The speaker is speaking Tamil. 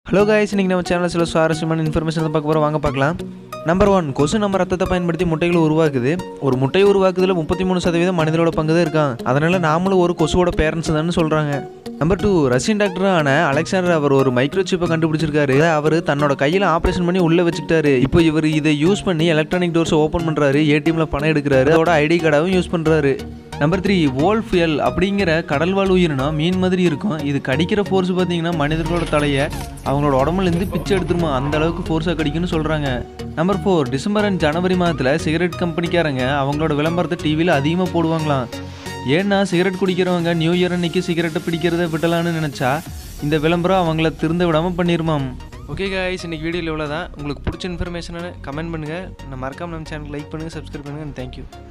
ஹலோ காய்ஸ் இன்றைக்கி நம்ம சேனலில் சில சுவாரஸ்யமான இன்ஃபர்மேஷன் பார்க்க போகிறோம் வாங்க பார்க்கலாம் நம்பர் ஒன் கொசு நம்ம ரத்தத்தை பயன்படுத்தி முட்டைகளை உருவாக்குது ஒரு முட்டையை உருவாக்குறதுல முப்பத்தி மூணு சதவீதம் மனிதரோட பங்கு தான் இருக்கான் அதனால நாமளும் ஒரு கொசுவோட பேரண்ட்ஸ் தான் சொல்கிறாங்க நம்பர் டூ ரஷ்யன் டாக்டரான அலெக்சாண்டர் அவர் ஒரு மைக்ரோ சிப்பை கண்டுபிடிச்சிருக்காரு அவர் தன்னோட கையில் ஆப்ரேஷன் பண்ணி உள்ளே வச்சுக்கிட்டாரு இப்போ இவர் இதை யூஸ் பண்ணி எலக்ட்ரானிக் டோர்ஸை ஓப்பன் பண்ணுறாரு ஏடிஎம்ல பணம் எடுக்கிறாரு அதோட ஐடி கார்டாகவும் யூஸ் பண்ணுறாரு நம்பர் த்ரீ வோல்ஃபியல் அப்படிங்கிற கடல்வாழ் உயிரினம் மீன் மாதிரி இருக்கும் இது கடிக்கிற ஃபோர்ஸ் பார்த்தீங்கன்னா மனிதர்களோட தலையை அவங்களோட உடம்புலேருந்து பிச்சை எடுத்துருமா அந்த அளவுக்கு ஃபோர்ஸாக கடிக்குன்னு சொல்கிறாங்க நம்பர் ஃபோர் டிசம்பர் அண்ட் ஜனவரி மாதத்தில் சிகரெட் கம்பெனிக்காரங்க அவங்களோட விளம்பரத்தை டிவியில் அதிகமாக போடுவாங்களாம் ஏன்னா சிகரெட் குடிக்கிறவங்க நியூ இயர் அன்னைக்கு சிகரெட்டை பிடிக்கிறத விடலான்னு நினச்சா இந்த விளம்பரம் அவங்கள திருந்த விடாமல் பண்ணிருமாம் ஓகே காய்ஸ் இன்னைக்கு வீடியோவில் இவ்வளோ தான் உங்களுக்கு பிடிச்ச இன்ஃபர்மேஷனை கமெண்ட் பண்ணுங்கள் நான் மறக்காம நம்ம சேனல் லைக் பண்ணுங்கள் சப்ஸ்கிரைப் பண்ணுங்கள் தேங்க்யூ